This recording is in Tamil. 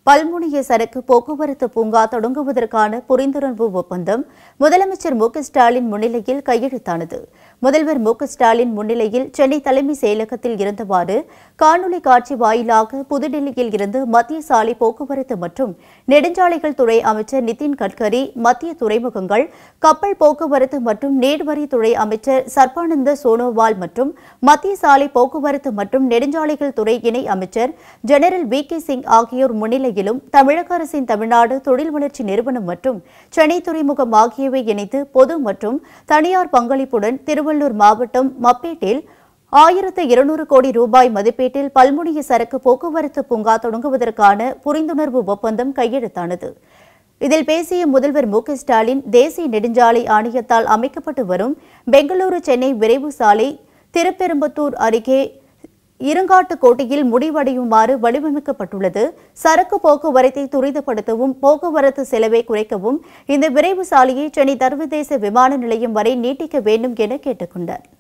பல்முனைய சரக்கு போக்குவரத்து பூங்கா தொடங்குவதற்கான புரிந்துணர்வு ஒப்பந்தம் முதலமைச்சர் மு க ஸ்டாலின் முன்னிலையில் கையெழுத்தானது முதல்வர் மு க ஸ்டாலின் முன்னிலையில் சென்னை தலைமை செயலகத்தில் இருந்தவாறு காணொலி காட்சி வாயிலாக புதுடில்லியில் இருந்து மத்திய சாலை போக்குவரத்து மற்றும் நெடுஞ்சாலைகள் துறை அமைச்சர் நிதின் கட்கரி மத்திய துறைமுகங்கள் கப்பல் போக்குவரத்து மற்றும் நீர்வழித்துறை அமைச்சர் சர்பானந்த சோனோவால் மற்றும் மத்திய சாலை போக்குவரத்து மற்றும் நெடுஞ்சாலைகள் துறை இணை அமைச்சர் ஜெனரல் வி கே சிங் ஆகியோர் முன்னிலையிலும் தமிழக அரசின் தமிழ்நாடு தொழில் வளர்ச்சி நிறுவனம் மற்றும் சென்னை துறைமுகம் ஆகியவை இணைத்து பொது மற்றும் தனியார் பங்களிப்புடன் திருவள்ளூர் மாவட்டம் மப்பேட்டில் ஆயிரத்து இருநூறு கோடி ரூபாய் மதிப்பீட்டில் பல்முனைய சரக்கு போக்குவரத்து பூங்கா தொடங்குவதற்கான புரிந்துணர்வு ஒப்பந்தம் கையெழுத்தானது இதில் பேசிய முதல்வர் மு க ஸ்டாலின் தேசிய நெடுஞ்சாலை ஆணையத்தால் அமைக்கப்பட்டு வரும் பெங்களூரு சென்னை விரைவு சாலை திருப்பெரும்பத்தூர் அருகே இருங்காட்டுக்கோட்டையில் முடிவடையுமாறு வடிவமைக்கப்பட்டுள்ளது சரக்கு போக்குவரத்தை துரிதப்படுத்தவும் போக்குவரத்து செலவை குறைக்கவும் இந்த விரைவு சாலையை சென்னை சர்வதேச விமான நிலையம் வரை நீட்டிக்க வேண்டும் என கேட்டுக்கொண்டார்